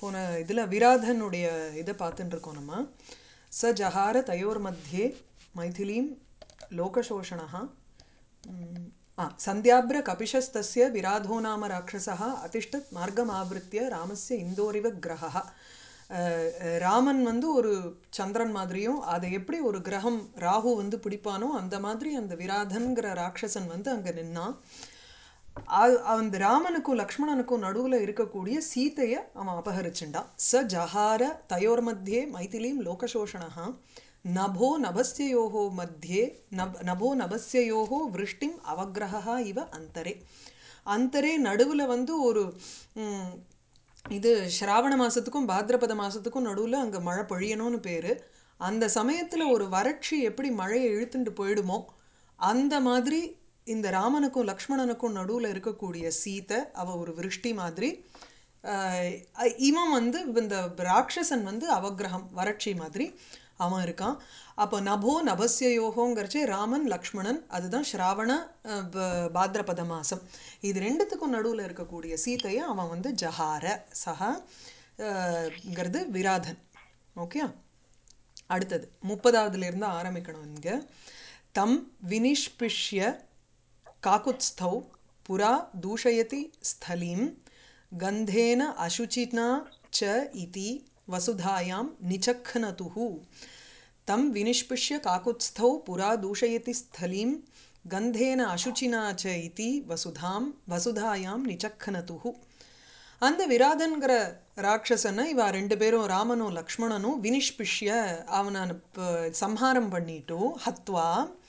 போன இதில் விராதனுடைய இதை பார்த்துட்டு இருக்கோம் நம்ம ச ஜஹார தயோர் மத்தியே மைथिलीं लोकशोषणः ம், ஆ சந்தியாபிர கபிஷஸ்தஸ்ய விராதோ நாம ராட்சசः அதிஷ்டத் மார்க்கமாவிருத்திய ராமஸ்ய இந்தோரிவ கிரகः அஹ், அஹ், ராமன் வந்து ஒரு சந்திரன் மாதிரியும் அதை எப்படி ஒரு கிரகம் ராகு வந்து பிடிப்பானோ அந்த மாதிரி அந்த விராதன்கிற ராட்சசன் வந்து அங்கே நின்னான் அ- அந்த ராமனுக்கும் லக்ஷ்மணனுக்கும் நடுவுல இருக்கக்கூடிய சீதைய அவன் அபகரிச்சுண்டான் ச ஜஹார தயோர் மத்தியே மைதிலீம் லோகசோஷணா நபோ நபஸ்யயோகோ மத்தியே நப் நபோ நபஸ்யயோகோ விருஷ்டிம் அவக்கிரகா இவ அந்தரே அந்தரே நடுவுல வந்து ஒரு ம், இது ஸ்ராவண மாசத்துக்கும் பாத்ரபத மாசத்துக்கும் நடுவுல அங்க மழை பொழியணும்னு பேரு அந்த சமயத்துல ஒரு வறட்சி எப்படி மழையை இழுத்துட்டு போயிடுமோ அந்த மாதிரி இந்த ராமனுக்கும் லக்ஷ்மணனுக்கும் நடுவுல இருக்கக்கூடிய சீதை அவ ஒரு விருஷ்டி மாதிரி ஆஹ் அ- இவன் வந்து இந்த ராட்சசன் வந்து அவக்கிரகம் வறட்சி மாதிரி அவன் இருக்கான் அப்போ நபோ நபஸ்யயோகோங்கிறச்சே ராமன் லக்ஷ்மணன் அதுதான் ஸ்ராவண அஹ், ப- பாத்ரபத மாசம் இது ரெண்டுத்துக்கும் நடுவுல இருக்கக்கூடிய சீதையை அவன் வந்து ஜஹார சஹா ங்கிறது விராதன் ஓகே அடுத்தது முப்பதாவதுல இருந்து ஆரம்பிக்கணும் இங்க தம் வினிஷ்பிஷ்ய काकुत्स्थौ पुरा दूषयति स्थलीं गन्धेन अशुचिना च इति वसुधायां निचख्नतुः तं विनिष्पिष्य काकुत्स्थौ पुरा दूषयति स्थलीं गन्धेन अशुचिना च इति वसुधां वसुधायां निचख्नतुः அந்த விராதன்கிற ராட்சசனை இவா ரெண்டு பேரும் ராமனும் லக்ஷ்மணனும் வினிஷ்பிஷ்ய அவனை ப- சம்ஹாரம் பண்ணிட்டு ஹத்வா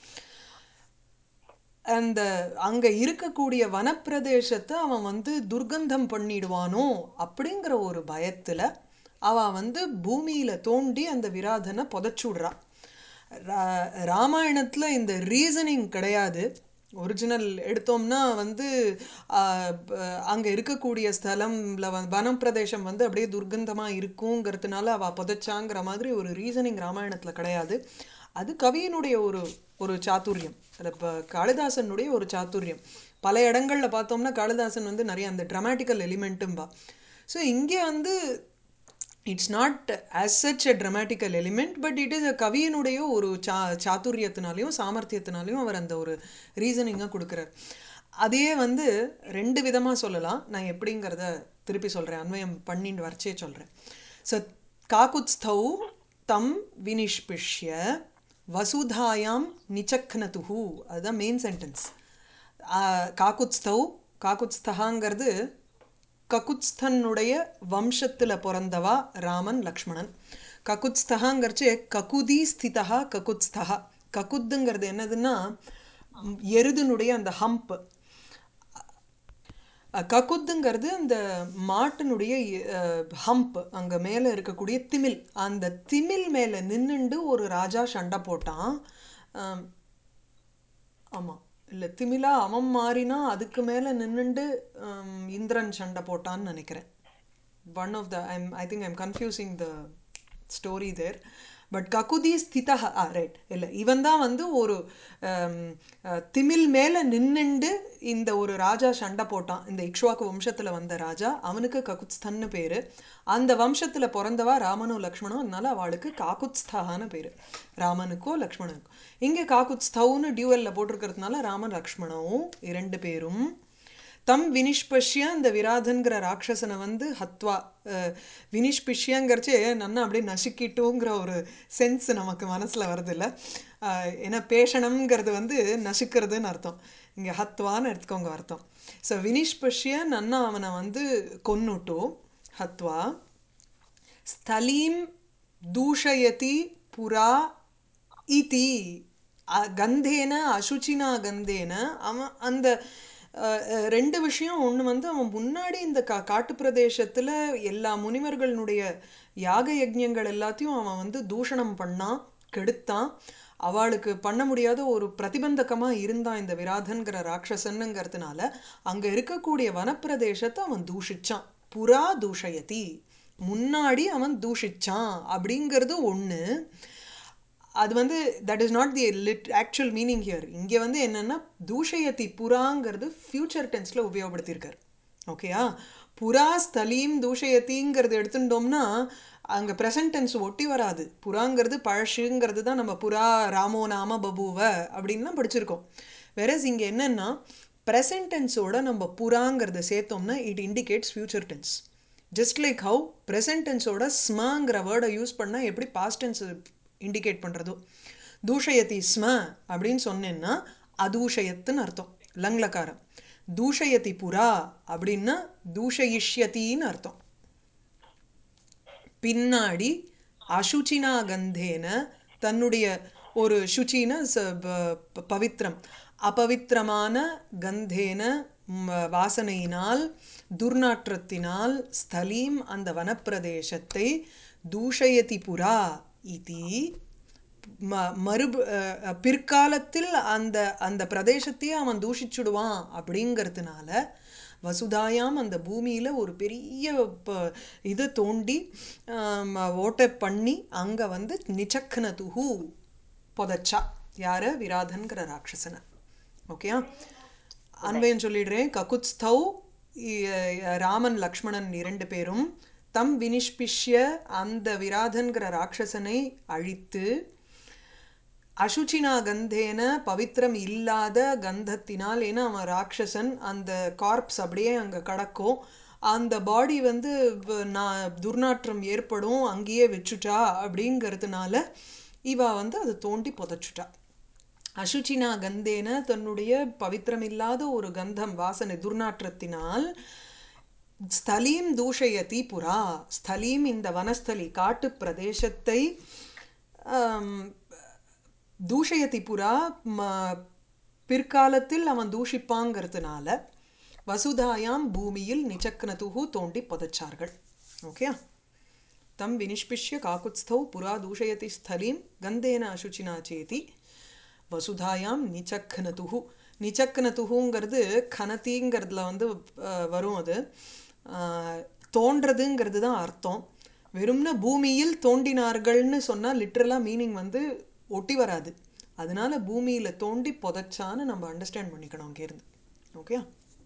அந்த அங்க இருக்கக்கூடிய வனப்பிரதேசத்தை அவன் வந்து துர்கந்தம் பண்ணிடுவானோ அப்படிங்கிற ஒரு பயத்துல அவ வந்து பூமியில தோண்டி அந்த விராதனை புதைச்சுடுறான் ரா- ராமாயணத்துல இந்த ரீசனிங் கிடையாது ஒரிஜினல் எடுத்தோம்னா வந்து ஆஹ், ப- அங்க இருக்கக்கூடிய ஸ்தலம்ல வந்து வனம் பிரதேசம் வந்து அப்படியே துர்கந்தமா இருக்குங்கிறதுனால அவ புதைச்சாங்கிற மாதிரி ஒரு ரீசனிங் ராமாயணத்துல கிடையாது அது கவியினுடைய ஒரு ஒரு சாதுரியம் அது இப்போ காளிதாசனுடைய ஒரு சாதுரியம் பல இடங்கள்ல பார்த்தோம்னா காளிதாசன் வந்து நிறைய அந்த ட்ராமாட்டிக்கல் எலிமெண்ட்டும்பா ஸோ இங்கே வந்து it's not as such a dramatical element but it is a கவியினுடைய ஒரு சா சாதுரியத்தினாலையும் சாமர்த்தியத்தினாலையும் அவர் அந்த ஒரு ரீசனிங்காக கொடுக்குறார் அதே வந்து ரெண்டு விதமாக சொல்லலாம் நான் எப்படிங்கிறத திருப்பி சொல்கிறேன் அன்வயம் பண்ணிட்டு வரைச்சே சொல்கிறேன் ஸோ காக்குத்ஸ்தௌ தம் வினிஷ்பிஷ்ய வசுதாயாம் நிச்சக்னதுஹு அதுதான் மெயின் சென்டென்ஸ் காக்குத்ஸ்தௌ காக்குத்ஸ்தகாங்கிறது ககுத்ஸ்தனுடைய வம்சத்துல பிறந்தவா ராமன் லக்ஷ்மணன் ககுத்ஸ்தகாங்கிறச்சு ககுதி ஸ்திதா ககுத்ஸ்தகா ககுத்துங்கிறது என்னதுன்னா ம், எருதுனுடைய அந்த ஹம்ப் ககுத்துங்கிறது அந்த மாட்டினுடைய ஹம்ப் அங்க மேல இருக்கக்கூடிய திமில் அந்த திமில் மேல நின்னுண்டு ஒரு ராஜா சண்டை போட்டான் ஆம், ஆமா இல்ல திமிலா அவன் மாறினா அதுக்கு மேல நின்னுண்டு ஆம், இந்திரன் சண்டை போட்டான்னு நினைக்கிறேன் one of the I'm I think I'm confusing the story there but ககுதி ஸ்திதா ஆ ரைட் இல்லை இவன் தான் வந்து ஒரு ஆம், அஹ், திமில் மேலே நின்னுண்டு இந்த ஒரு ராஜா சண்டை போட்டான் இந்த இக்ஷ்வாக்கு வம்சத்தில் வந்த ராஜா அவனுக்கு ககுத்ஸ்தன்னு பேர் அந்த வம்சத்தில் பிறந்தவா ராமனும் லக்ஷ்மணும் அதனால அவளுக்கு காக்குத்ஸ்தான்னு பேர் ராமனுக்கோ லக்ஷ்மணனுக்கோ இங்கே காக்குத்ஸ்தவுன்னு டியூவலில் போட்டிருக்கிறதுனால ராமன் லக்ஷ்மணவும் இரண்டு பேரும் தம் வினிஷ்பஷ்ய அந்த விராதன்கிற ராட்சசனை வந்து ஹத்வா அஹ், வினிஷ்பிஷ்யங்கிறச்சே நன்னா அப்படியே நசுக்கிட்டோங்கிற ஒரு சென்ஸ் நமக்கு மனசில் வருதில்ல அஹ், ஏன்னா பேஷணம்ங்கிறது வந்து நசுக்கிறதுன்னு அர்த்தம் இங்கே ஹத்வான்னு எடுத்துக்கோங்க அர்த்தம் ஸோ வினிஷ்பஷ்ய நன்னா அவனை வந்து கொன்னுட்டு ஹத்வா ஸ்தலீம் தூஷயதி புரா இதி அ- கந்தேன அசுச்சினா கந்தேன அவன் அந்த அஹ், அஹ், ரெண்டு விஷயம் ஒன்று வந்து அவன் முன்னாடி இந்த கா காட்டு பிரதேசத்தில் எல்லா முனிவர்களுடைய யாக யஜ்ஞங்கள் எல்லாத்தையும் அவன் வந்து தூஷணம் பண்ணான் கெடுத்தான் அவளுக்கு பண்ண முடியாத ஒரு பிரதிபந்தகமாக இருந்தான் இந்த விராதன்கிற ராட்சசன்னுங்கிறதுனால அங்கே இருக்கக்கூடிய வனப்பிரதேசத்தை அவன் தூஷிச்சான் புறா தூஷயதி முன்னாடி அவன் தூஷிச்சான் அப்படிங்கிறது ஒன்று அது வந்து that is not the lit actual meaning here இங்கே வந்து என்னென்னா தூஷயத்தி புறாங்கிறது ஃப்யூச்சர் டென்ஸில் உபயோகப்படுத்தியிருக்கார் ஓகேயா புறா ஸ்தலீம் தூஷயத்திங்கிறது எடுத்துட்டோம்னா அங்கே ப்ரெசன்டென்ஸ் ஒட்டி வராது புறாங்கிறது பழசுங்கிறது தான் நம்ம புறா ராமோ நாம பபுவ அப்படின்லாம் படிச்சிருக்கோம் வேறஸ் இங்கே என்னென்னா ப்ரெசன்ட் டென்ஸோட நம்ம புறாங்கிறத சேர்த்தோம்னா it indicates future tense just like how present டென்ஸோட ஸ்மங்கிற வேர்டை யூஸ் பண்ணால் எப்படி பாஸ்ட் டென்ஸ் இண்டிகேட் பண்ணுறதோ தூஷயதி ஸ்ம அப்படின்னு சொன்னேன்னா அதூஷயத்துன்னு அர்த்தம் லங்லக்காரம் தூஷயதி புறா அப்படின்னா தூஷயிஷ்யத்தின்னு அர்த்தம் பின்னாடி அசுச்சினா கந்தேன தன்னுடைய ஒரு சுச்சின பவித்ரம் அபவித்திரமான கந்தேன வாசனையினால் துர்நாற்றத்தினால் ஸ்தலீம் அந்த வனப்பிரதேசத்தை தூஷயதி புரா இதி மறு பிற்காலத்தில் அந்த அந்த பிரதேசத்தையே அவன் தூஷிச்சுடுவான் அப்படிங்கிறதுனால வசுதாயாம் அந்த பூமியில் ஒரு பெரிய இது தோண்டி ஓட்டை பண்ணி அங்கே வந்து நிச்சக்னதுஹு புதைச்சா யார விராதன்கிற ராட்சசனை ஓகேயா அன்வயம் சொல்லிடுறேன் ககுத்ஸ்தௌ ராமன் லக்ஷ்மணன் இரண்டு பேரும் தம் வினிஷ்பிஷ்ய அந்த விராதன்கிற ராட்சசனை அழித்து அசுச்சினா கந்தேன பவித்திரம் இல்லாத கந்தத்தினால் ஏன்னா அவன் ராட்சசன் அந்த கார்ப்ஸ் அப்படியே அங்கே கடக்கும் அந்த பாடி வந்து நான் துர்நாற்றம் ஏற்படும் அங்கேயே வச்சுட்டா அப்படிங்கிறதுனால இவா வந்து அதை தோண்டி புதைச்சுட்டா அசுச்சினா கந்தேன தன்னுடைய பவித்திரமில்லாத ஒரு கந்தம் வாசனை துர்நாற்றத்தினால் ஸ்தலீம் தூஷயதி புறா ஸ்தலீம் இந்த வனஸ்தலி காட்டு பிரதேசத்தை தூஷயதி புறா பிற்காலத்தில் அவன் தூஷிப்பாங்கிறதுனால வசுதாயாம் பூமியில் நிச்சக்னதுகு தோண்டி புதைச்சார்கள் ஓகே தம் வினிஷ்பிஷ்ய காக்குத்ஸ்தௌ புறா தூஷயதி ஸ்தலீம் கந்தேன அசுச்சினா சேதி வசுதாயாம் நிச்சக்னதுகு நிச்சக்னதுகுங்கிறது கனத்திங்கிறதுல வந்து வரும் அது தோன்றதுங்கிறது தான் அர்த்தம் வெறும்னா பூமியில் தோண்டினார்கள்னு சொன்னால் லிட்ரலாக மீனிங் வந்து ஒட்டி வராது அதனால பூமியில் தோண்டி புதைச்சான்னு நம்ம அண்டர்ஸ்டாண்ட் பண்ணிக்கணும் அங்கேருந்து ஓகே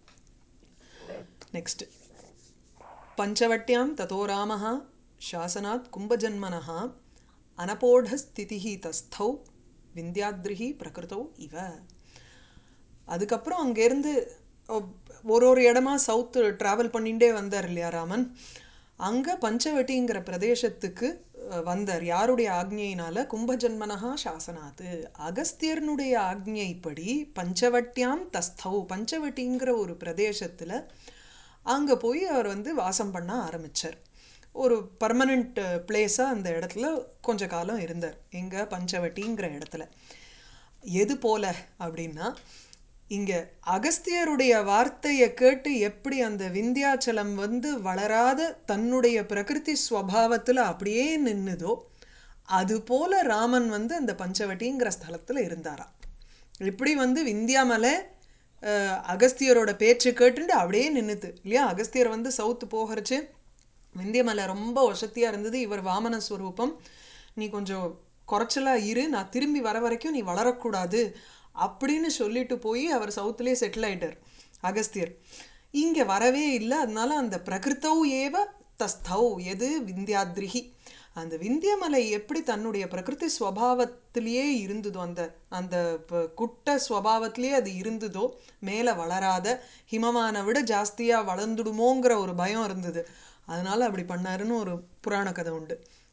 நெக்ஸ்ட் பஞ்சவட்டியாம் ததோ ராமः சாசனாத் கும்பஜன்மனः அனபோடஸ்திதிஹி தஸ்தௌ விந்தியாத்ரிஹி பிரகிருதௌ இவ அதுக்கப்புறம் அங்கேருந்து ஒரு ஒரு இடமா சவுத்து ட்ராவல் பண்ணிகிட்டே வந்தார் இல்லையா ராமன் அங்கே பஞ்சவட்டிங்கிற பிரதேசத்துக்கு வந்தார் யாருடைய ஆக்ஞையினால கும்பஜன்மனஹா சாசனாத்து அகஸ்தியர்னுடைய ஆக்ஞைப்படி பஞ்சவட்டியாம் தஸ்தௌ பஞ்சவட்டிங்கிற ஒரு பிரதேசத்தில் அங்கே போய் அவர் வந்து வாசம் பண்ண ஆரம்பித்தார் ஒரு பர்மனண்ட் பிளேஸாக அந்த இடத்துல கொஞ்ச காலம் இருந்தார் எங்கே பஞ்சவட்டிங்கிற இடத்துல எது போல அப்படின்னா இங்கே அகஸ்தியருடைய வார்த்தையை கேட்டு எப்படி அந்த விந்தியாச்சலம் வந்து வளராத தன்னுடைய பிரகிருதி ஸ்வபாவத்தில் அப்படியே நின்றுதோ அது போல ராமன் வந்து அந்த பஞ்சவட்டிங்கிற ஸ்தலத்தில் இருந்தாராம் இப்படி வந்து விந்தியாமலை அகஸ்தியரோட பேச்சு கேட்டுட்டு அப்படியே நின்றுது இல்லையா அகஸ்தியர் வந்து சவுத்து போகிறச்சு விந்தியமலை ரொம்ப வசதியாக இருந்தது இவர் வாமன ஸ்வரூபம் நீ கொஞ்சம் குறைச்சலாக இரு நான் திரும்பி வர வரைக்கும் நீ வளரக்கூடாது அப்படின்னு சொல்லிட்டு போய் அவர் சவுத்துலேயே செட்டில் ஆயிட்டார் அகஸ்தியர் இங்கே வரவே இல்லை அதனால அந்த பிரகிருத்தௌ ஏவ தஸ்தௌ எது விந்தியாத்ரிகி அந்த விந்தியமலை எப்படி தன்னுடைய பிரகிருதி ஸ்வபாவத்திலேயே இருந்ததோ அந்த அந்த குட்ட ஸ்வபாவத்திலேயே அது இருந்ததோ மேலே வளராத ஹிமமான விட ஜாஸ்தியாக வளர்ந்துடுமோங்கிற ஒரு பயம் இருந்தது அதனால அப்படி பண்ணாருன்னு ஒரு புராண கதை உண்டு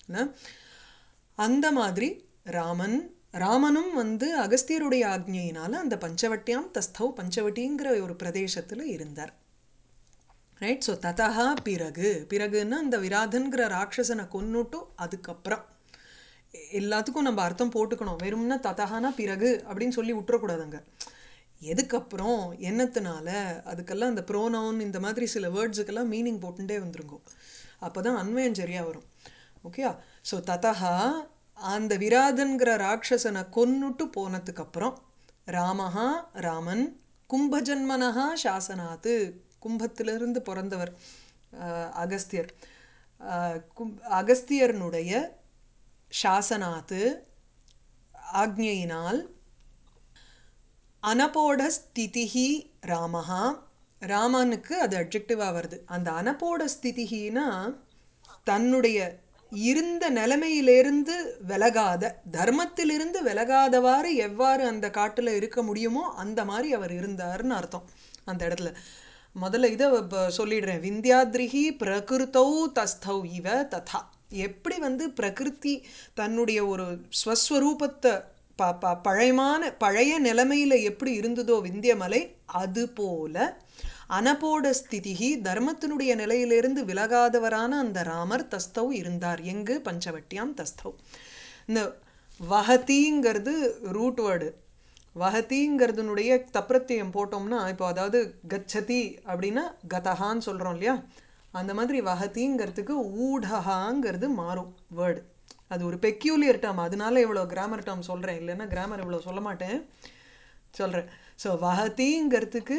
அந்த மாதிரி ராமன் ராமனும் வந்து அகஸ்தியருடைய ஆக்ஞையினால அந்த பஞ்சவட்டியாம் தஸ்தவ் பஞ்சவட்டிங்கிற ஒரு பிரதேசத்தில் இருந்தார் ரைட் ஸோ ததா பிறகு பிறகுன்னா அந்த விராதன்கிற ராட்சசனை கொன்னுட்டும் அதுக்கப்புறம் எல்லாத்துக்கும் நம்ம அர்த்தம் போட்டுக்கணும் வெறும்னா ததகானா பிறகு அப்படின்னு சொல்லி விட்டுறக்கூடாதுங்க எதுக்கப்புறம் என்னத்தினால அதுக்கெல்லாம் அந்த ப்ரோனவுன் இந்த மாதிரி சில வேர்ட்ஸுக்கெல்லாம் மீனிங் போட்டுட்டே வந்துருங்கோ அப்போ தான் அன்வயம் சரியாக வரும் ஓகே ஸோ ததா அந்த விராதன்கிற ராட்சசனை கொன்னுட்டு போனதுக்கப்புறம் ராமஹா ராமன் கும்பஜன்மனஹா சாசனாத்து கும்பத்திலிருந்து பிறந்தவர் அகஸ்தியர் கும் அகஸ்தியர்னுடைய சாசனாத்து ஆக்ஞையினால் அனபோடஸ்திதிஹி ராமஹா ராமனுக்கு அது அப்ஜெக்டிவாக வருது அந்த அனப்போட ஸ்திதிகினா தன்னுடைய இருந்த நிலைமையிலிருந்து விலகாத தர்மத்திலிருந்து விலகாதவாறு எவ்வாறு அந்த காட்டில் இருக்க முடியுமோ அந்த மாதிரி அவர் இருந்தார்னு அர்த்தம் அந்த இடத்துல முதல்ல இதை ப- சொல்லிடுறேன் விந்தியாத்ரிஹி பிரகிருத்தௌ தஸ்தௌ இவ ததா எப்படி வந்து பிரகிருதி தன்னுடைய ஒரு ஸ்வஸ்வரூபத்தை ப ப பழையமான பழைய நிலைமையில எப்படி இருந்ததோ விந்தியமலை அது போல அனபோட ஸ்திதிகி தர்மத்தினுடைய நிலையிலிருந்து விலகாதவரான அந்த ராமர் தஸ்தவ் இருந்தார் எங்கு பஞ்சவட்டியாம் தஸ்தவ் இந்த வஹதிங்கிறது ரூட் வேர்டு வஹதிங்கிறதுனுடைய தப்ரத்தியம் போட்டோம்னா இப்போ அதாவது கச்சதி அப்படின்னா கதஹான்னு சொல்கிறோம் இல்லையா அந்த மாதிரி வஹதிங்கிறதுக்கு ஊடகாங்கிறது மாறும் வேர்டு அது ஒரு பெக்யூலியர் டேர்ம் அதனால இவ்வளோ கிராமர் டேர்ம் சொல்கிறேன் இல்லைன்னா கிராமர் இவ்வளோ சொல்ல மாட்டேன் சொல்கிறேன் ஸோ வஹதிங்கிறதுக்கு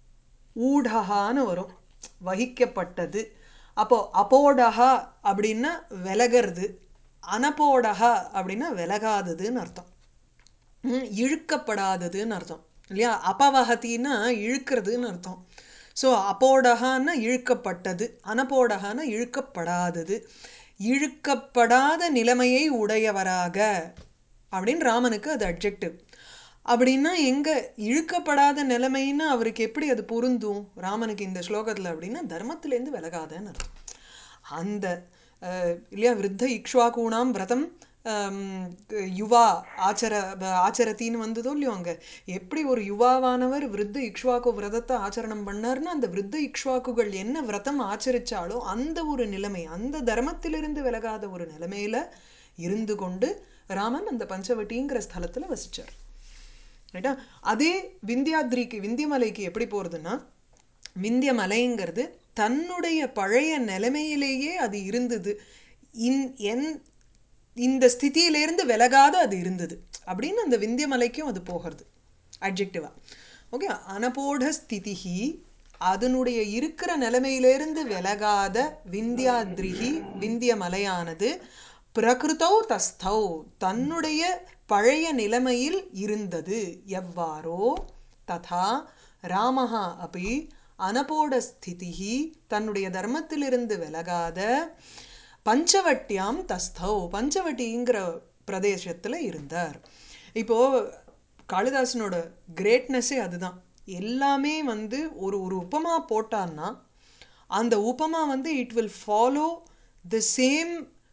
ஊடகான்னு வரும் வகிக்கப்பட்டது அப்போ அப்போடஹா அப்படின்னா விலகிறது அனபோடஹா அப்படின்னா விலகாததுன்னு அர்த்தம் ம், இழுக்கப்படாததுன்னு அர்த்தம் இல்லையா அபவகத்தின்னா இழுக்கிறதுன்னு அர்த்தம் ஸோ அப்போடகான்னா இழுக்கப்பட்டது அனபோடகான்னா இழுக்கப்படாதது இழுக்கப்படாத நிலைமையை உடையவராக அப்படின்னு ராமனுக்கு அது அட்ஜெக்டிவ் அப்படின்னா எங்க இழுக்கப்படாத நிலைமைன்னா அவருக்கு எப்படி அது பொருந்தும் ராமனுக்கு இந்த ஸ்லோகத்தில் அப்படின்னா தர்மத்திலேருந்து விலகாதன்னு அர்த்தம் அந்த அஹ், இல்லையா விருத்த இக்ஷ்வாகூணாம் விரதம் ஹம், யுவா ஆச்சர ப- ஆச்சரத்தின்னு வந்ததோ இல்லையோ அங்க எப்படி ஒரு யுவாவானவர் விருத்த இக்ஷ்வாக்கு விரதத்தை ஆச்சரணம் பண்ணார்னா அந்த விருத்த இக்ஷ்வாக்குகள் என்ன விரதம் ஆச்சரிச்சாலோ அந்த ஒரு நிலைமை அந்த தர்மத்திலிருந்து விலகாத ஒரு நிலைமையில இருந்து கொண்டு ராமன் அந்த பஞ்சவட்டிங்கிற ஸ்தலத்துல வசிச்சார் ரைட்டா அதே விந்தியாத்ரிக்கு விந்தியமலைக்கு எப்படி போகிறதுன்னா விந்தியமலைங்கிறது தன்னுடைய பழைய நிலைமையிலேயே அது இருந்தது இன் என் இந்த ஸ்திதியிலேருந்து விலகாத அது இருந்தது அப்படின்னு அந்த விந்தியமலைக்கும் அது போகிறது அட்ஜெக்டிவா ஓகே அனபோட ஸ்திதிஹி அதனுடைய இருக்கிற நிலைமையிலிருந்து விலகாத விந்தியாத்ரிஹி விந்திய மலையானது பிரகிருதௌ தஸ்தௌ தன்னுடைய பழைய நிலைமையில் இருந்தது எவ்வாறோ ததா ராமஹா அப்படி அனபோட ஸ்திதிஹி தன்னுடைய தர்மத்திலிருந்து விலகாத பஞ்சவட்டியாம் தஸ்தௌ பஞ்சவட்டிங்கிற பிரதேசத்தில் இருந்தார் இப்போ காளிதாசனோட கிரேட்னஸே அதுதான் எல்லாமே வந்து ஒரு ஒரு உபமா போட்டான்னா அந்த உபமா வந்து it will follow the same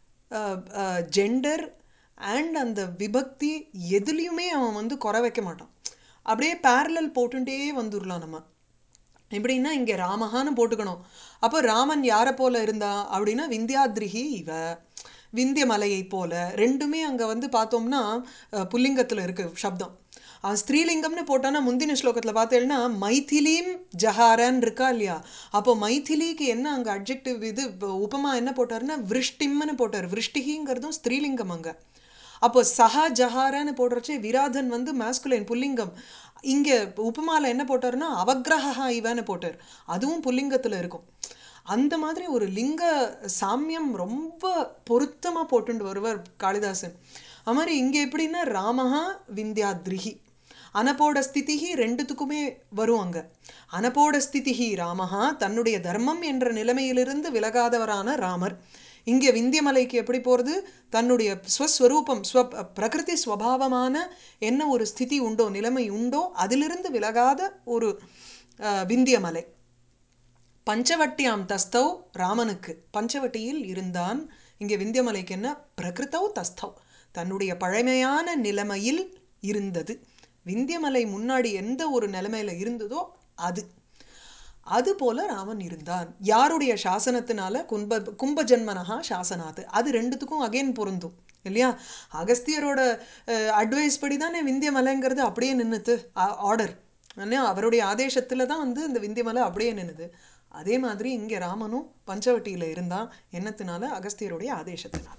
gender and அந்த விபக்தி எதுலேயுமே அவன் வந்து குறை வைக்க மாட்டான் அப்படியே பேரலல் போட்டுட்டே வந்துடலாம் நம்ம எப்படின்னா இங்கே ராமஹான்னு போட்டுக்கணும் அப்போ ராமன் யாரை போல இருந்தா அப்படின்னா விந்தியாத்ரிஹி இவ விந்திய மலையை போல ரெண்டுமே அங்கே வந்து பார்த்தோம்னா புல்லிங்கத்தில் இருக்கு சப்தம் அவன் ஸ்திரீலிங்கம்னு போட்டானா முந்தின ஸ்லோகத்தில் பார்த்தேன்னா மைதிலீம் ஜஹாரன் இருக்கா இல்லையா அப்போ மைதிலிக்கு என்ன அங்கே அட்ஜெக்டிவ் இது இப்ப உபமா என்ன போட்டாருன்னா விருஷ்டிம்னு போட்டார் விருஷ்டிகிங்கிறதும் ஸ்திரீலிங்கம் அங்கே அப்போ சஹா ஜஹாரன்னு போடுறச்சே விராதன் வந்து மாஸ்குலைன் புல்லிங்கம் இங்கே உபமால என்ன போட்டாருன்னா அவக்ரஹா இவன்னு போட்டார் அதுவும் புல்லிங்கத்தில் இருக்கும் அந்த மாதிரி ஒரு லிங்க சாமியம் ரொம்ப பொருத்தமாக போட்டுண்டு வருவார் காளிதாசன் அது மாதிரி இங்கே எப்படின்னா ராமஹா விந்தியாத்ரிஹி அனபோட ஸ்திதிஹி ரெண்டுத்துக்குமே வரும் அங்க அனபோட ஸ்திதிஹி ராமஹா தன்னுடைய தர்மம் என்ற நிலைமையிலிருந்து விலகாதவரான ராமர் இங்கே விந்தியமலைக்கு எப்படி போகிறது தன்னுடைய ஸ்வஸ்வரூபம் ஸ்வ பிரகிருதி ஸ்வபாவமான என்ன ஒரு ஸ்திதி உண்டோ நிலைமை உண்டோ அதிலிருந்து விலகாத ஒரு அஹ், விந்தியமலை பஞ்சவட்டியாம் தஸ்தவ் ராமனுக்கு பஞ்சவட்டியில் இருந்தான் இங்கே விந்தியமலைக்கு என்ன பிரகிருத்தவ் தஸ்தவ் தன்னுடைய பழமையான நிலைமையில் இருந்தது விந்தியமலை முன்னாடி எந்த ஒரு நிலைமையில இருந்ததோ அது அது போல ராமன் இருந்தான் யாருடைய சாசனத்தினால கும்ப கும்பஜன்மனஹா சாசனாத் அது ரெண்டுத்துக்கும் அகைன் பொருந்தும் இல்லையா அகஸ்தியரோட அட்வைஸ் படி தானே விந்தியமலைங்கிறது அப்படியே நின்னுது ஆர்டர் இல்லையா அவருடைய ஆதேசத்தில் தான் வந்து இந்த விந்தியமலை அப்படியே நின்னுது அதே மாதிரி இங்கே ராமனும் பஞ்சவட்டியில் இருந்தான் என்னத்தினால அகஸ்தியருடைய ஆதேசத்தினால்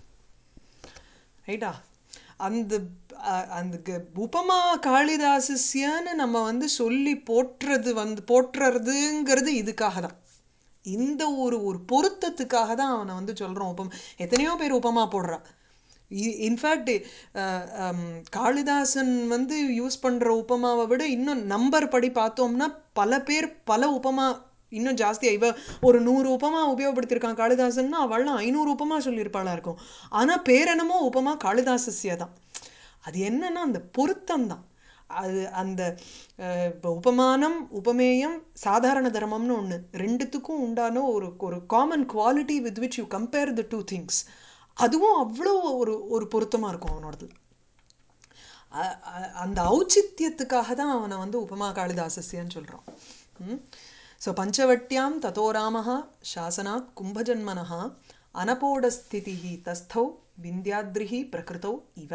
ரைட்டா அந்த அஹ், அந்த க- உபமா காளிதாசஸ்யன்னு நம்ம வந்து சொல்லி போற்றுறது வந்து போற்றுறதுங்கிறது இதுக்காக தான் இந்த ஒரு ஒரு பொருத்தத்துக்காக தான் அவனை வந்து சொல்கிறோம் உபம் எத்தனையோ பேர் உபமா போடுறா இன்ஃபேக்ட் காளிதாசன் வந்து யூஸ் பண்ணுற உபமாவை விட இன்னும் நம்பர் படி பார்த்தோம்னா பல பேர் பல உபமா இன்னும் ஜாஸ்தியாக இவ ஒரு நூறு உபமா உபயோகப்படுத்தியிருக்கான் காளிதாசன்னா அவள்லாம் ஐநூறு உபமா சொல்லியிருப்பாளா இருக்கும் ஆனால் பேரெனமோ உபமா காளிதாசஸ்ய தான் அது என்னன்னா அந்த பொருத்தம் தான் அது அந்த அஹ், இப்போ உபமானம் உபமேயம் சாதாரண தர்மம்னு ஒன்று ரெண்டுத்துக்கும் உண்டான ஒரு ஒரு common quality with which you compare the two things அதுவும் அவ்வளோ ஒரு ஒரு பொருத்தமாக இருக்கும் அவனோடது அ- அ- அந்த ஔச்சித்யத்துக்காக தான் அவனை வந்து உபமா காளிதாசஸ்யன்னு சொல்கிறான் ஸோ பஞ்சவட்யாம் ததோ ராமः சாசனாத் கும்பஜன்மனः அனபோடஸ்திதிः தஸ்தௌ விந்தியாத்ரிஹி பிரகிருதௌ இவ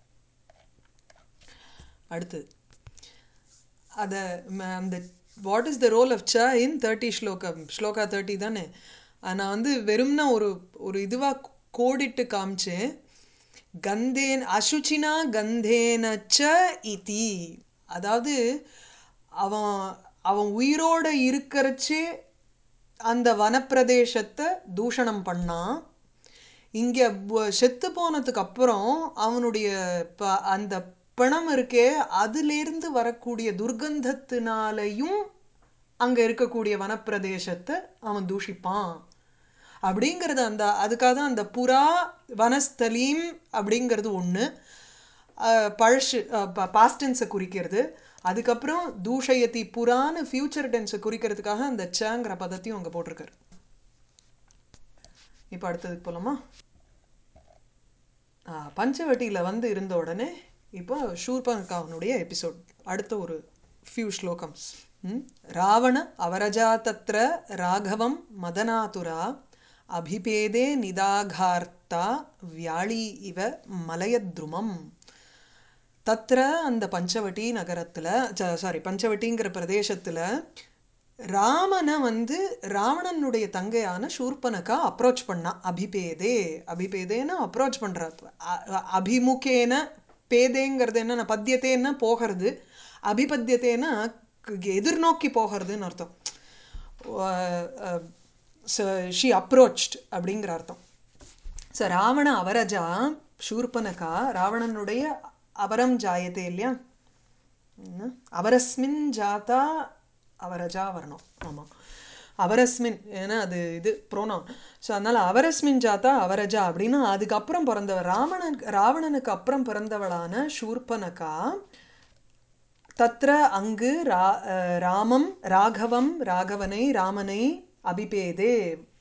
அடுத்தது அதை அந்த what is the role of ச இன் தேர்ட்டி ஸ்லோகம் ஸ்லோகா தேர்ட்டி தானே அது நான் வந்து வெறும்னா ஒரு ஒரு இதுவாக கோடிட்டு காமிச்சேன் கந்தேன் அசுச்சினா கந்தேன ச இதி அதாவது அவன் அவன் உயிரோட இருக்கிறச்சே அந்த வனப்பிரதேசத்தை தூஷணம் பண்ணான் இங்கே செத்து போனதுக்கு அப்புறம் அவனுடைய ப அந்த பிணம் இருக்கே அதிலிருந்து வரக்கூடிய துர்கந்தத்தினாலையும் அங்கே இருக்கக்கூடிய வனப்பிரதேசத்தை அவன் தூஷிப்பான் அப்படிங்கிறது அந்த அதுக்காக தான் அந்த புறா வனஸ்தலீம் அப்படிங்கிறது ஒன்று பழசு பாஸ்டென்ஸை குறிக்கிறது அதுக்கப்புறம் தூஷயத்தி புறான்னு ஃபியூச்சர் டென்ஸை குறிக்கிறதுக்காக அந்த சங்கிற பதத்தையும் அங்கே போட்டிருக்காரு இப்போ அடுத்ததுக்கு போகலாமா பஞ்சவட்டியில் வந்து இருந்த உடனே இப்போ ஷூர்பனகாவனுடைய எபிசோட் அடுத்த ஒரு ஃபியூ ஸ்லோகம்ஸ் ராவண அவரஜா தத்ர ராகவம் மதனாதுரா அபிபேதே நிதாகார்த்தா வியாழி இவ மலயத்ருமம் தத்ர அந்த பஞ்சவட்டி நகரத்தில் சாரி பஞ்சவட்டிங்கிற பிரதேசத்தில் ராமனை வந்து ராவணனுடைய தங்கையான ஷூர்பனக்கா அப்ரோச் பண்ணா அபிபேதே அபிபேதேன்னு அப்ரோச் பண்ணுறா அபிமுகேன பேதேங்கிறது என்ன பத்தியத்தேன்னா போகிறது அபிபத்தியத்தேன்னா எதிர்நோக்கி போகிறதுன்னு அர்த்தம் ஷி அப்ரோச்ட் அப்படிங்கிற அர்த்தம் ஸோ ராவண அவரஜா ஷூர்பனகா ராவணனுடைய அவரம் ஜாயத்தே இல்லையா அவரஸ்மின் ஜாத்தா அவரஜா வரணும் ஆமாம் அவரஸ்மின் ஏன்னா அது இது ப்ரோனவுன் ஸோ அதனால் அவரஸ்மின் ஜாத்தா அவரஜா அப்படின்னா அதுக்கப்புறம் பிறந்தவள் ராவணன் ராவணனுக்கு அப்புறம் பிறந்தவளான ஷூர்பனகா தத்ர அங்கு ரா ராமம் ராகவம் ராகவனை ராமனை அபிபேதே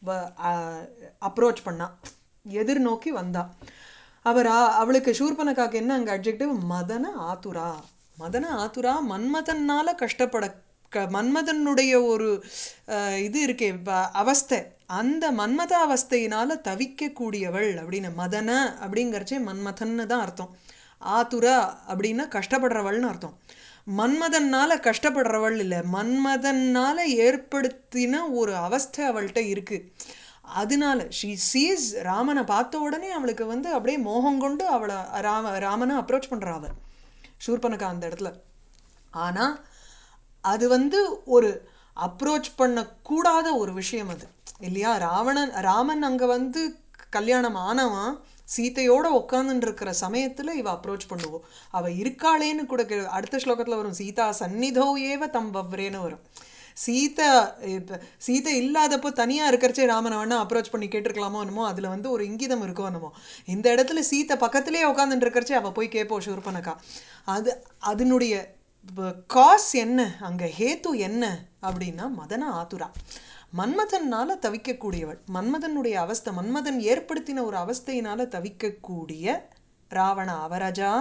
அப்ரோச் பண்ணா எதிர்நோக்கி வந்தா அவர் அவளுக்கு ஷூர்பனக்காக்கு என்ன அங்கே அப்ஜெக்டிவ் மதன ஆத்துரா மதன ஆத்துரா மன்மதனால் கஷ்டப்பட க மன்மதனுடைய ஒரு இது இருக்கே அவஸ்தை அந்த மன்மத அவஸ்தையினால் தவிக்கக்கூடியவள் அப்படின்னு மதன அப்படிங்கிறச்சே மன்மதன்னு தான் அர்த்தம் ஆத்துரா அப்படின்னா கஷ்டப்படுறவள்னு அர்த்தம் மன்மதனால் கஷ்டப்படுறவள் இல்லை மன்மதனால் ஏற்படுத்தின ஒரு அவஸ்தை அவள்கிட்ட இருக்குது அதனால ஷீ சீஸ் ராமனை பார்த்த உடனே அவளுக்கு வந்து அப்படியே மோகம் கொண்டு அவளை ராம ராமனை அப்ரோச் பண்ணுறா அவள் ஷூர்பனக்கா அந்த இடத்துல ஆனால் அது வந்து ஒரு அப்ரோச் பண்ணக்கூடாத ஒரு விஷயம் அது இல்லையா ராவணன் ராமன் அங்கே வந்து கல்யாணம் ஆனவன் சீத்தையோட உட்காந்துட்டு இருக்கிற சமயத்தில் இவ அப்ரோச் பண்ணுவோம் அவள் இருக்காளேன்னு கூட அடுத்த ஸ்லோகத்தில் வரும் சீதா சந்நிதோ ஏவ தம் வவ்ரேன்னு வரும் சீதை இப்போ சீதை இல்லாதப்போ தனியாக இருக்கிறச்சே ராமனை வேணா அப்ரோச் பண்ணி கேட்டிருக்கலாமோ என்னமோ அதில் வந்து ஒரு இங்கிதம் இருக்கோ என்னமோ இந்த இடத்துல சீத்தை பக்கத்துலேயே உட்காந்துட்டு இருக்கிறச்சே அவள் போய் கேட்போம் ஷூர்பனக்கா அது அதனுடைய காஸ் என்ன அங்கே ஹேத்து என்ன அப்படின்னா மதன ஆத்துரா மன்மதனால் தவிக்கக்கூடியவள் மன்மதனுடைய அவஸ்தை மன்மதன் ஏற்படுத்தின ஒரு அவஸ்தையினால் தவிக்கக்கூடிய ராவண அவரஜா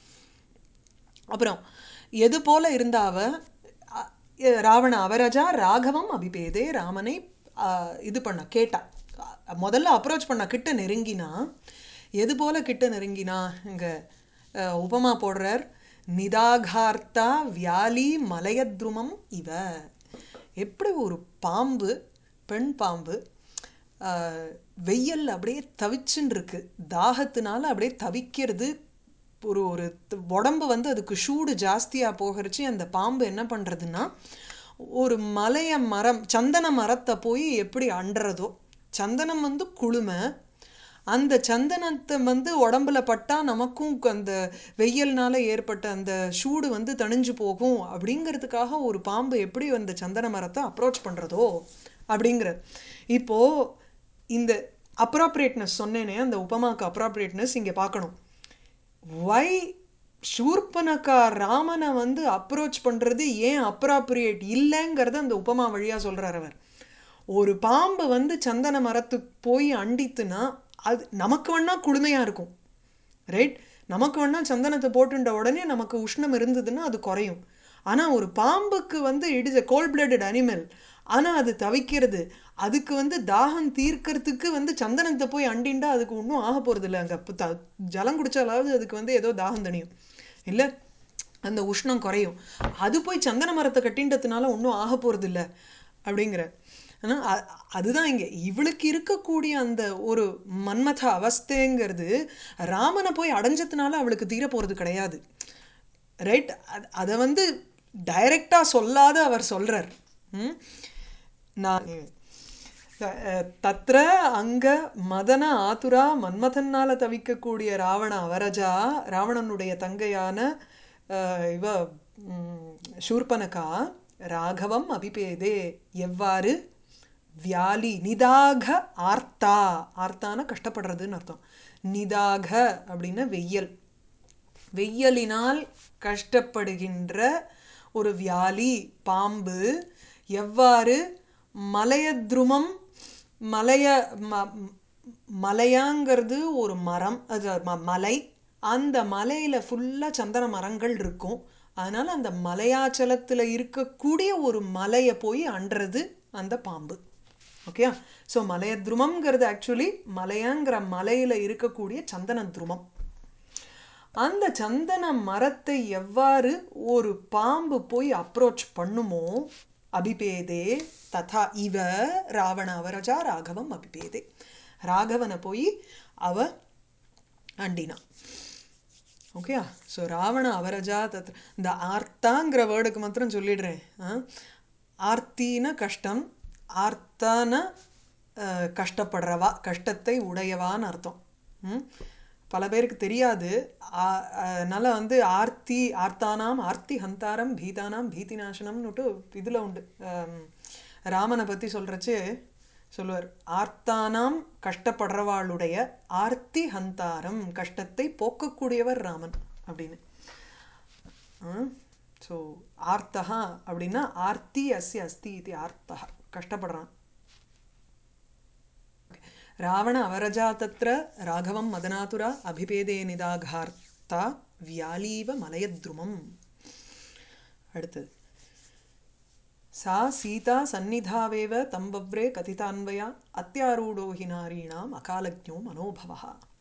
அப்புறம் எது போல இருந்தாவ ராவண அவரஜா ராகவம் அபிபேதே ராமனை இது பண்ண கேட்டா முதல்ல அப்ரோச் பண்ண கிட்ட நெருங்கினா எது போல கிட்ட நெருங்கினா இங்கே உபமா போடுறார் நிதாகார்த்தா வியாலி மலையத்ருமம் இவ எப்படி ஒரு பாம்பு பெண் பாம்பு வெயில் அப்படியே தவிச்சுன்னு இருக்கு தாகத்தினால அப்படியே தவிக்கிறது ஒரு ஒரு உடம்பு வந்து அதுக்கு சூடு ஜாஸ்தியாக போகிறச்சு அந்த பாம்பு என்ன பண்ணுறதுன்னா ஒரு மலைய மரம் சந்தன மரத்தை போய் எப்படி அண்டுறதோ சந்தனம் வந்து குளுமை அந்த சந்தனத்தை வந்து உடம்புல பட்டா நமக்கும் க- அந்த வெயில்னால ஏற்பட்ட அந்த சூடு வந்து தணிஞ்சு போகும் அப்படிங்கிறதுக்காக ஒரு பாம்பு எப்படி அந்த சந்தன மரத்தை அப்ரோச் பண்ணுறதோ அப்படிங்கிற இப்போ இந்த அப்ராப்ரியேட்னஸ் சொன்னேனே அந்த உபமாக்கு அப்ராப்ரியேட்னஸ் இங்கே பார்க்கணும் வை ஷூர்பனக்கா ராமனை வந்து அப்ரோச் பண்ணுறது ஏன் அப்ராப்ரியேட் இல்லைங்கிறத அந்த உபமா வழியாக சொல்கிறார் அவர் ஒரு பாம்பு வந்து சந்தன மரத்துக்கு போய் அண்டித்துனா அது நமக்கு வேணா குளுமையாக இருக்கும் ரைட் நமக்கு வேணா சந்தனத்தை போட்டுட்ட உடனே நமக்கு உஷ்ணம் இருந்ததுன்னா அது குறையும் ஆனால் ஒரு பாம்புக்கு வந்து it is a cold blooded animal ஆனால் அது தவிக்கிறது அதுக்கு வந்து தாகம் தீர்க்கறதுக்கு வந்து சந்தனத்தை போய் அண்டிண்டா அதுக்கு ஒன்றும் ஆக போகிறது இல்லை அங்கே த ஜலம் குடிச்சாலாவது அதுக்கு வந்து ஏதோ தாகம் தணியும் இல்லை அந்த உஷ்ணம் குறையும் அது போய் சந்தன மரத்தை கட்டின்றதுனால ஒன்றும் ஆக போகிறது இல்லை அப்படிங்கிற ஆனால் அ- அதுதான் இங்கே இவளுக்கு இருக்கக்கூடிய அந்த ஒரு மன்மத அவஸ்தைங்கிறது ராமனை போய் அடைஞ்சதுனால அவளுக்கு தீர போகிறது கிடையாது ரைட் அதை வந்து டைரக்டாக சொல்லாத அவர் சொல்கிறார் நான் அஹ், தத்ர அங்க மதன ஆதுரா மன்மதன்னால தவிக்கக்கூடிய ராவண அவரஜா ராவணனுடைய தங்கையான அஹ், இவ ம், சூர்பனகா ராகவம் அபிபேதே எவ்வாறு வியாலி நிதாக ஆர்த்தா ஆர்த்தான கஷ்டப்படுறதுன்னு அர்த்தம் நிதாக அப்படின்னா வெய்யல் வெய்யலினால் கஷ்டப்படுகின்ற ஒரு வியாலி பாம்பு எவ்வாறு மலையத்ருமம் மலைய ம- மலையாங்கிறது ஒரு மரம் அது ம- மலை அந்த மலையில் ஃபுல்லாக சந்தன மரங்கள் இருக்கும் அதனால் அந்த மலையாச்சலத்தில் இருக்கக்கூடிய ஒரு மலையை போய் அண்டுறது அந்த பாம்பு ஓகே ஸோ மலையத்ருமம்ங்கிறது ஆக்சுவலி மலையாங்கிற மலையில் இருக்கக்கூடிய சந்தன துருமம் அந்த சந்தன மரத்தை எவ்வாறு ஒரு பாம்பு போய் அப்ரோச் பண்ணுமோ அபிபேதே ததா இவ ராவண அவரஜா ராகவம் அபிபேதே ராகவனை போய் அவ அண்டினா ஓகே ஸோ ராவண அவரஜா தத் இந்த ஆர்த்தாங்கிற வேர்டுக்கு மாத்திரம் சொல்லிடுறேன் ஆ? ஆர்த்தின கஷ்டம் ஆர்த்தான அஹ், கஷ்டப்படுறவா கஷ்டத்தை உடையவான்னு அர்த்தம் ம்? பல பேருக்கு தெரியாது ஆ- அதனால வந்து ஆர்த்தி ஆர்த்தானாம் ஆர்த்தி ஹந்தாரம் பீதானாம் பீதி நாசனம்னுட்டு இதில் உண்டு ஆம், ராமனை பற்றி சொல்கிறச்சு சொல்லுவார் ஆர்த்தானாம் கஷ்டப்படுறவாளுடைய ஆர்த்தி ஹந்தாரம் கஷ்டத்தை போக்கக்கூடியவர் ராமன் அப்படின்னு ஸோ ஆர்த்தகா அப்படின்னா ஆர்த்தி அஸ்ய அஸ்தி இது ஆர்த்தகா கஷ்டப்படுறான் ராவண அவரஜா தத்ர ராகவம் மதனாதுரா அபிபேதே நிதாகார்த்தா வியாலீவ மலயத்ருமம் அடுத்தது सा सीता सन्निधावेव तं वव्रे कथितान्वया अत्यारूढो हि नारीणाम् अकालज्ञो मनोभवः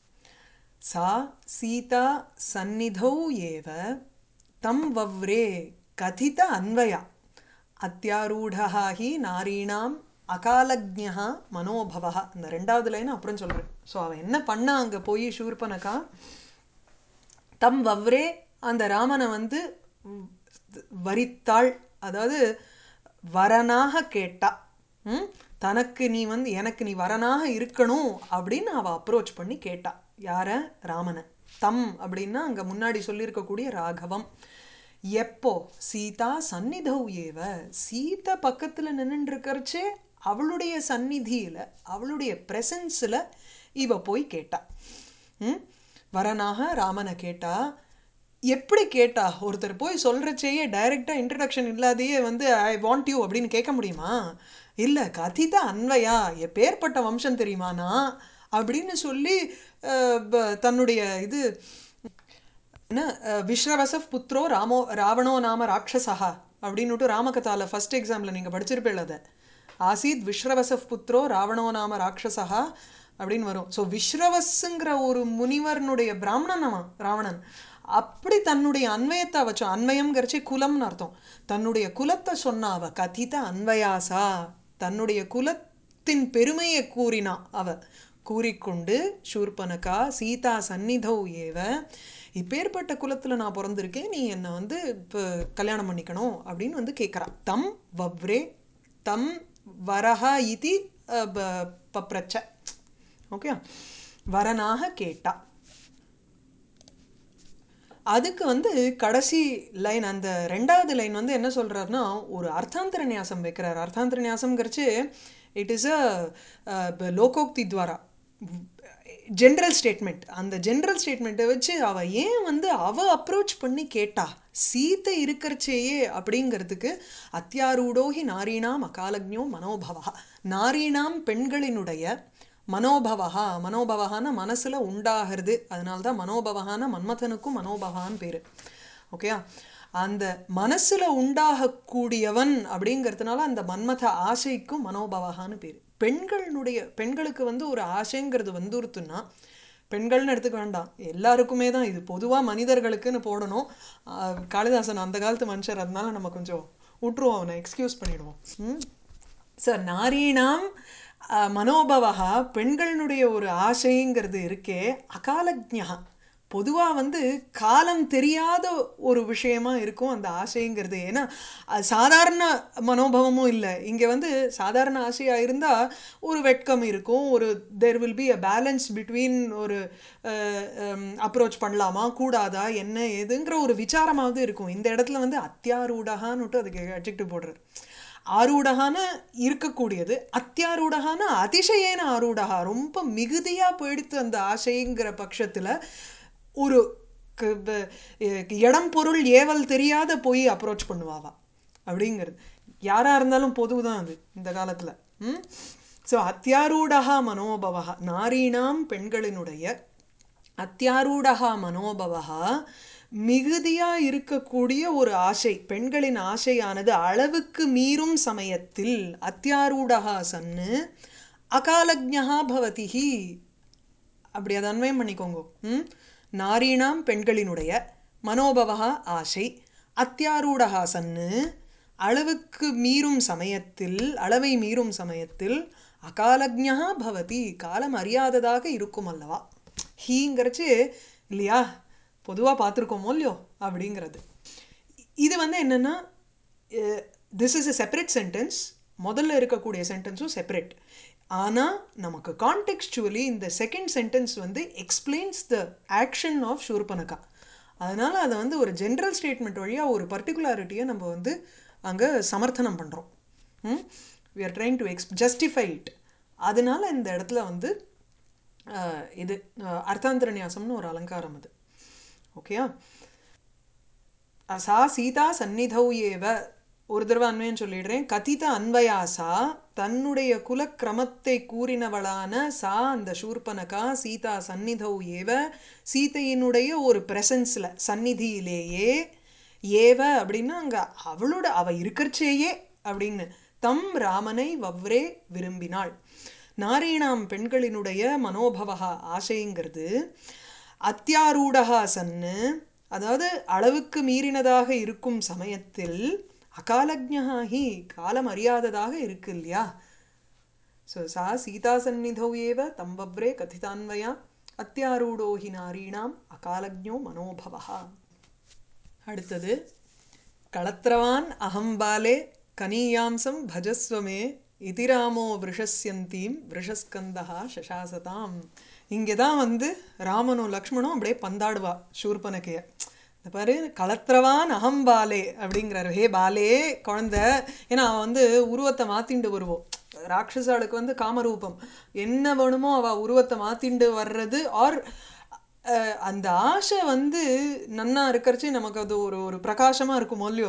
सा सीता सन्निधौ एव तं वव्रे कथित अन्वया அத்தியாரூடா ஹி நாரீணாம் அகாலஜ்ஞா மனோபவா இந்த ரெண்டாவது லைன் அப்புறம் சொல்கிறேன் ஸோ அவன் என்ன பண்ணா அங்கே போய் ஷூர்பனக்கா தம் வவ்ரே அந்த ராமனை வந்து ம், வரித்தாள் அதாவது வரனாக கேட்டா ம்? தனக்கு நீ வந்து எனக்கு நீ வரனாக இருக்கணும் அப்படின்னு அவ அப்ரோச் பண்ணி கேட்டா யார ராமனை தம் அப்படின்னா அங்க முன்னாடி சொல்லியிருக்கக்கூடிய ராகவம் எப்போ சீதா சந்நிதௌ ஏவ சீதை பக்கத்துல நின்னுட்டு இருக்கறச்சே அவளுடைய சந்நிதியில அவளுடைய பிரசன்ஸ்ல இவ போய் கேட்டா ம்? வரனாக ராமனை கேட்டா எப்படி கேட்டா ஒருத்தர் போய் சொல்கிறச்சேயே டைரெக்டாக இன்ட்ரடக்ஷன் இல்லாதையே வந்து ஐ வாண்ட் யூ அப்படின்னு கேட்க முடியுமா இல்லை கதித அன்வையா எப்பேற்பட்ட வம்சம் தெரியுமானா அப்படின்னு சொல்லி அஹ், ப- தன்னுடைய இது என்ன அஹ், விஸ்ரவசப் புத்ரோ ராமோ ராவணோ நாம ராட்சசா அப்படின்னுட்டு ராமகதால ஃபர்ஸ்ட் எக்ஸாமில் நீங்கள் படிச்சிருப்பீள் அதை ஆசீத் விஸ்ரவசப் புத்ரோ ராவணோ நாம ராட்சசா அப்படின்னு வரும் ஸோ விஸ்ரவஸ்ங்கிற ஒரு முனிவர்னுடைய பிராமணன் அவன் ராவணன் அப்படி தன்னுடைய அன்வயத்தை வச்சோம் அன்வயம்ங்கிறச்சே குலம்னு அர்த்தம் தன்னுடைய குலத்தை சொன்னா அவ கதித அன்வயாசா தன்னுடைய குலத்தின் பெருமையை கூறினா அவ கூறிக்கொண்டு சூர்பனகா சீதா சந்நிதௌ ஏவ இப்பேற்பட்ட குலத்தில் நான் பிறந்திருக்கேன் நீ என்னை வந்து இப்போ கல்யாணம் பண்ணிக்கணும் அப்படின்னு வந்து கேட்குறா தம் வவ்ரே தம் வரஹா இதி அஹ், ப- பப்ரச்ச ஓகே வரனாக கேட்டா அதுக்கு வந்து கடைசி லைன் அந்த ரெண்டாவது லைன் வந்து என்ன சொல்றாருன்னா ஒரு அர்த்தாந்தர நியாசம் வைக்கிறார் அர்த்தாந்தர நியாசம்ங்கிறச்சு இட் இஸ் அ லோகோக்தி துவாரா ஜென்ரல் ஸ்டேட்மெண்ட் அந்த ஜென்ரல் ஸ்டேட்மெண்ட்டை வச்சு அவ ஏன் வந்து அவ அப்ரோச் பண்ணி கேட்டா சீத்தை இருக்கிறச்சேயே அப்படிங்கிறதுக்கு அத்தியாரூடோகி நாரீணாம் அகாலக்ஞோ மனோபவா நாரீணாம் பெண்களினுடைய மனோபவஹா மனோபவஹான மனசுல உண்டாகிறது அதனால தான் மனோபவஹான மன்மதனுக்கும் மனோபவான்னு பேரு ஓகேயா அந்த மனசுல உண்டாகக்கூடியவன் அப்படிங்கிறதுனால அந்த மன்மத ஆசைக்கும் மனோபவகான்னு பேர் பெண்களுடைய பெண்களுக்கு வந்து ஒரு ஆசைங்கிறது வந்துருத்துன்னா பெண்கள்னு எடுத்துக்க வேண்டாம் எல்லாருக்குமே தான் இது பொதுவாக மனிதர்களுக்குன்னு போடணும் ஆஹ் காளிதாசன் அந்த காலத்து மனுஷர் அதனால நம்ம கொஞ்சம் விட்டுருவோம் அவனை எக்ஸ்கியூஸ் பண்ணிடுவோம் ம் சார் நாரீணாம் அஹ், மனோபவகா பெண்களினுடைய ஒரு ஆசைங்கிறது இருக்கே அகாலஜ்ஞா பொதுவாக வந்து காலம் தெரியாத ஒரு விஷயமா இருக்கும் அந்த ஆசைங்கிறது ஏன்னா அது சாதாரண மனோபவமும் இல்லை இங்கே வந்து சாதாரண ஆசையாக இருந்தால் ஒரு வெட்கம் இருக்கும் ஒரு there will be a balance between ஒரு அப்ரோச் பண்ணலாமா கூடாதா என்ன ஏதுங்கிற ஒரு விசாரமாவது இருக்கும் இந்த இடத்துல வந்து அத்தியாரூடகான்னுட்டு அதுக்கு அட்ஜெக்டிவ் போடுறாரு ஆரூடகான இருக்கக்கூடியது அத்தியாரூடகான அதிசயேன ஆரூடகா ரொம்ப மிகுதியா போயிடுத்து அந்த ஆசைங்கிற பட்சத்துல ஒரு க- ப- எ- இடம் பொருள் ஏவல் தெரியாத போய் அப்ரோச் பண்ணுவாவா அப்படிங்கிறது யாரா இருந்தாலும் பொதுதான் அது இந்த காலத்துல ம் ஸோ அத்தியாரூடகா மனோபவா நாரீணாம் பெண்களினுடைய அத்தியாரூடகா மனோபவா மிகுதியா இருக்கக்கூடிய ஒரு ஆசை பெண்களின் ஆசையானது அளவுக்கு மீறும் சமயத்தில் அத்தியாரூடகா சன்னு அகாலஜ்ஞா பவதிஹி அப்படி அதை அன்வயம் பண்ணிக்கோங்க ம் நாரீணாம் பெண்களினுடைய மனோபவா ஆசை அத்தியாரூடகா சன்னு அளவுக்கு மீறும் சமயத்தில் அளவை மீறும் சமயத்தில் அகாலஜ்ஞா பவதி காலம் அறியாததாக இருக்கும் அல்லவா ஹீங்கிறச்சு இல்லையா பொதுவாக பார்த்துருக்கோமோ இல்லையோ அப்படிங்கிறது இது வந்து என்னன்னா this is a separate sentence முதல்ல இருக்கக்கூடிய சென்டென்ஸும் செப்பரேட் ஆனால் நமக்கு கான்டெக்ஸ்டுவலி இந்த செகண்ட் சென்டென்ஸ் வந்து explains the action of Shurpanakha அதனால அதை வந்து ஒரு ஜென்ரல் ஸ்டேட்மெண்ட் வழியாக ஒரு பர்டிகுலாரிட்டியை நம்ம வந்து அங்கே சமர்த்தனம் பண்ணுறோம் we are trying to ex justify it அதனால இந்த இடத்துல வந்து அஹ், இது அஹ், அர்த்தாந்தர நியாசம்னு ஒரு அலங்காரம் அது ஓகேயா சா சீதா சந்நிதௌ ஏவ ஒரு தடவை அன்வயம் சொல்லிடுறேன் கதித அன்வயாசா தன்னுடைய குலக்கிரமத்தை கூறினவளான சா அந்த சூர்பனகா சீதா சந்நிதௌ ஏவ சீதையினுடைய ஒரு பிரசன்ஸில் சந்நிதியிலேயே ஏவ அப்படின்னா அங்கே அவளோட அவ இருக்கிறச்சேயே அப்படின்னு தம் ராமனை வவ்ரே விரும்பினாள் நாரீணாம் பெண்களினுடைய மனோபவகா ஆசைங்கிறது அத்தியாரூடகா சன்னு அதாவது அளவுக்கு மீறினதாக இருக்கும் சமயத்தில் அகாலஜ்ஞாஹி காலம் அறியாததாக இருக்கு இல்லையா ஸோ சா சீதா சந்நிதௌ ஏவ தம்பவ்ரே கதிதான்வயா அத்தியாரூடோ ஹி நாரீணாம் அகாலஜ்ஞோ மனோபவா அடுத்தது களத்திரவான் அகம்பாலே கனீயாம்சம் பஜஸ்வமே இதிராமோ விஷஸ்யந்தீம் விஷஸ்கந்தா சசாசதாம் இங்கே தான் வந்து ராமனும் லக்ஷ்மணும் அப்படியே பந்தாடுவா சூர்பனக்கைய இந்த பாரு களத்திரவான் அகம்பாலே அப்படிங்கிறாரு ஹே பாலே குழந்தை ஏன்னா அவன் வந்து உருவத்தை மாத்திண்டு வருவோம் ராட்சசாளுக்கு வந்து காமரூபம் என்ன வேணுமோ அவ உருவத்தை மாத்திண்டு வர்றது ஆர் அஹ் அந்த ஆசை வந்து நன்னா இருக்கிறச்சு நமக்கு அது ஒரு ஒரு பிரகாசமாக இருக்கும் இல்லையோ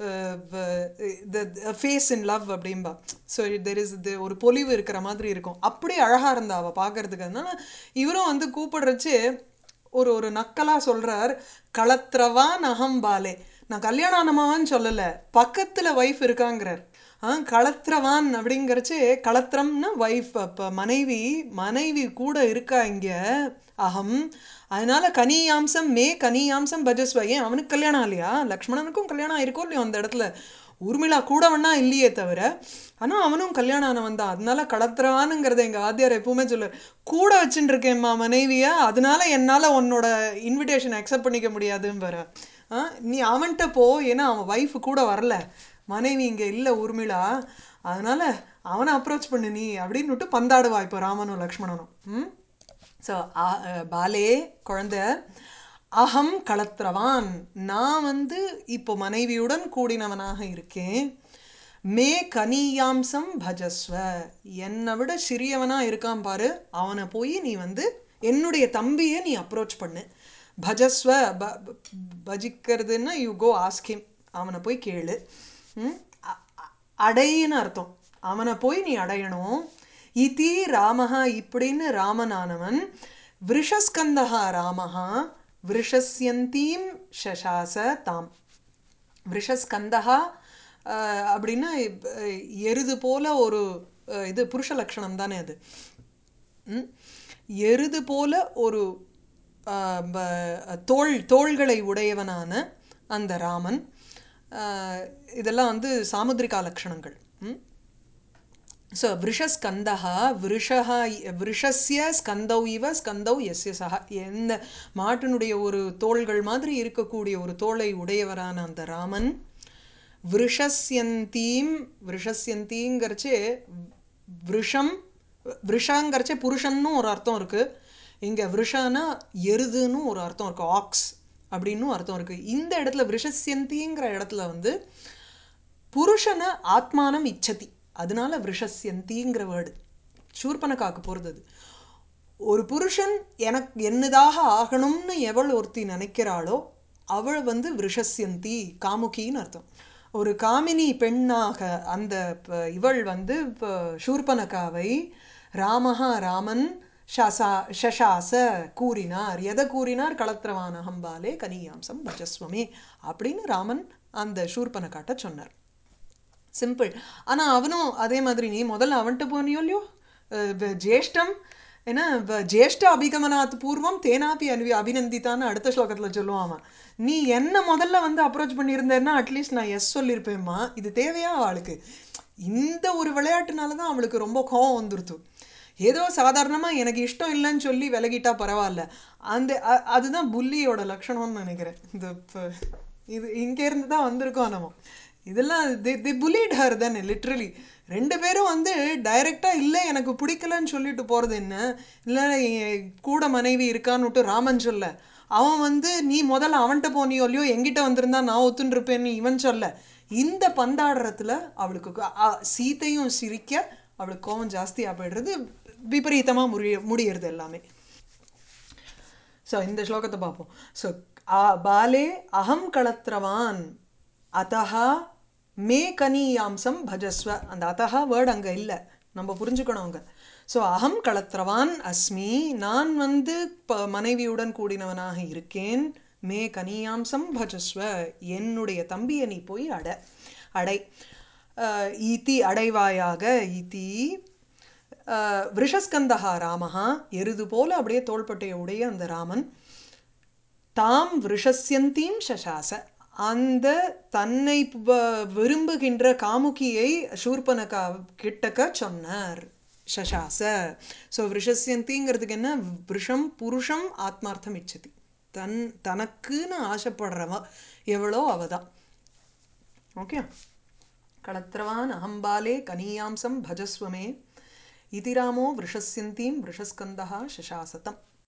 ஃபேஸ் இன் லவ் அப்படிம்பா ஸோ தெர் இஸ் இது ஒரு பொலிவு இருக்கிற மாதிரி இருக்கும் அப்படி அழகாக இருந்தா அவள் பார்க்கறதுக்கு அதனால இவரும் வந்து கூப்பிடுறச்சு ஒரு ஒரு நக்கலாக சொல்கிறார் களத்திரவான் அகம்பாலே நான் கல்யாணம் ஆனமாவான்னு சொல்லலை பக்கத்தில் ஒய்ஃப் இருக்காங்கிறார் ஆ களத்திரவான் அப்படிங்கிறச்சு களத்திரம்னா ஒய்ஃப் அப்போ மனைவி மனைவி கூட இருக்கா இங்கே அகம் அதனால கனியாம்சம் மே கனியாம்சம் பஜஸ்வ ஏன் அவனுக்கு கல்யாணம் இல்லையா லக்ஷ்மணனுக்கும் கல்யாணம் ஆயிருக்கோ இல்லையோ அந்த இடத்துல ஊர்மிளா கூட வேணா இல்லையே தவிர ஆனால் அவனும் கல்யாணம் ஆனவன் தான் அதனால களத்திரவானுங்கிறத எங்கள் வாத்தியார் எப்பவுமே சொல்லுவார் கூட வச்சுட்டு இருக்கேம்மா மனைவியா அதனால என்னால் உன்னோட இன்விடேஷன் அக்செப்ட் பண்ணிக்க முடியாதுன்னு வர நீ அவன்கிட்ட போ ஏன்னா அவன் ஒய்ஃப் கூட வரல மனைவி இங்கே இல்லை ஊர்மிளா அதனால அவனை அப்ரோச் பண்ணு நீ அப்படின்னு விட்டு பந்தாடுவா இப்போ ராமனும் லக்ஷ்மணனும் ம் ஸோ பாலே குழந்தை அகம் களத்திரவான் நான் வந்து இப்போ மனைவியுடன் கூடினவனாக இருக்கேன் மே கனியாம்சம் பஜஸ்வ என்னை விட சிறியவனா இருக்கான் பாரு அவனை போய் நீ வந்து என்னுடைய தம்பியை நீ அப்ரோச் பண்ணு பஜஸ்வ ப ப- பஜிக்கிறதுன்னா யூ கோ ஆஸ்கிம் அவனை போய் கேளு ம்? அ- அ- அடைன்னு அர்த்தம் அவனை போய் நீ அடையணும் இதி ராமஹா இப்படின்னு ராமனானவன் விருஷஸ்கந்தஹா ராமஹா விருஷஸ்யந்தீம் ஷசாச தாம் விருஷஸ்கந்தஹா அஹ், அப்படின்னா இப்ப, எருது போல ஒரு அஹ், இது புருஷ லட்சணம் தானே அது ம்? எருது போல ஒரு அஹ், ப- தோள் தோள்களை உடையவனான அந்த ராமன் அஹ், இதெல்லாம் வந்து சாமுத்ரிகா லட்சணங்கள் ம் ஸோ விருஷஸ்கந்தः விருஷः விருஷஸ்ய ஸ்கந்தௌ இவ ஸ்கந்தௌ எஸ்ய சஹ எந்த மாட்டினுடைய ஒரு தோள்கள் மாதிரி இருக்கக்கூடிய ஒரு தோளை உடையவரான அந்த ராமன் விருஷஸ்யந்தீம் விருஷஸ்யந்திங்கிறச்சே விருஷம் விருஷாங்கிறச்சே புருஷன்னு ஒரு அர்த்தம் இருக்கு இங்க விருஷானா எருதுன்னு ஒரு அர்த்தம் இருக்கு ஆக்ஸ் அப்படின்னும் அர்த்தம் இருக்கு இந்த இடத்துல விருஷஸ்யந்திங்கிற இடத்துல வந்து புருஷனை ஆத்மானம் இச்சதி அதனால விருஷஸ்யந்திங்கிற வேர்டு சூர்பனக்காக்கு போகிறது அது ஒரு புருஷன் எனக்கு என்னதாக ஆகணும்னு எவள் ஒருத்தி நினைக்கிறாளோ அவள் வந்து விருஷஸ்யந்தி காமுகின்னு அர்த்தம் ஒரு காமினி பெண்ணாக அந்த ப- இவள் வந்து ப- சூர்பனகாவை ராமஹா ராமன் ஷசா ஷஷாச கூறினார் எதை கூறினார் களத்திரவான் அகம்பாலே கனியாம்சம் பஜஸ்வமே அப்படின்னு ராமன் அந்த சூர்பனக்காட்ட சொன்னார் சிம்பிள் ஆனா அவனும் அதே மாதிரி நீ முதல்ல அவன்கிட்ட போனியோ இல்லையோ அஹ் வ- ஜேஷ்டம் ஏன்னா வ- ஜேஷ்ட அபிகமனாத் பூர்வம் தேனாபி அனு அபிநந்தித்தான்னு அடுத்த ஸ்லோகத்துல சொல்லுவான் அவன் நீ என்ன முதல்ல வந்து அப்ரோச் பண்ணியிருந்தேன்னா அட்லீஸ்ட் நான் எஸ் சொல்லியிருப்பேம்மா இது தேவையா அவளுக்கு இந்த ஒரு விளையாட்டுனால தான் அவளுக்கு ரொம்ப கோவம் வந்துருத்து ஏதோ சாதாரணமா எனக்கு இஷ்டம் இல்லைன்னு சொல்லி விலகிட்டா பரவாயில்ல அந்த அ- அதுதான் புல்லியோட லட்சணம்னு நினைக்கிறேன் இந்த ப- இது இங்க இருந்து தான் வந்திருக்கோம் நம்ம இதெல்லாம் தி தி புலிட் ஹர் தானே லிட்ரலி ரெண்டு பேரும் வந்து டைரக்டா இல்லை எனக்கு பிடிக்கலன்னு சொல்லிட்டு போறது என்ன இல்லை என் கூட மனைவி இருக்கான்னுட்டு ராமன் சொல்ல அவன் வந்து நீ முதல்ல அவன்கிட்ட போனியோ இல்லையோ எங்கிட்ட வந்திருந்தா நான் ஒத்துன்னு இருப்பேன்னு இவன் சொல்ல இந்த பந்தாடுறதுல அவளுக்கு க- அ- சீதையும் சிரிக்க அவளுக்கு கோவம் ஜாஸ்தியாக போயிடுறது விபரீதமா முடிய முடியறது எல்லாமே ஸோ இந்த ஸ்லோகத்தை பார்ப்போம் ஸோ பாலே அகம் களத்திரவான் அதஹா மே கனியாம்சம் பஜஸ்வ அந்த அதஹா வேர்டு அங்கே இல்லை நம்ம புரிஞ்சுக்கணும் அங்கே ஸோ அகம் களத்திரவான் அஸ்மி நான் வந்து ப மனைவியுடன் கூடினவனாக இருக்கேன் மே கனியாம்சம் பஜஸ்வ என்னுடைய தம்பியை நீ போய் அட அடை அஹ், ஈதி அடைவாயாக ஈதி அஹ், விருஷஸ்கந்தஹா ராமஹா எருது போல அப்படியே தோள்பட்டையை உடைய அந்த ராமன் தாம் விருஷஸ்யந்தீம் சசாச அந்த தன்னை வ- விரும்புகின்ற காமுகியை சூர்பனகா கிட்டக்க சொன்னார் சசாச ஸோ விருஷஸ்யந்திங்கிறதுக்கு என்ன விஷம் புருஷம் ஆத்மார்த்தம் இச்சதி தன் தனக்குன்னு ஆசைப்படுறவ எவ்வளோ அவதான் ஓகே களத்திரவான் அகம்பாலே கனியாம்சம் பஜஸ்வமே இதி ராமோ விருஷஸ்யந்தீம் விருஷஸ்கந்தः சசாசதம்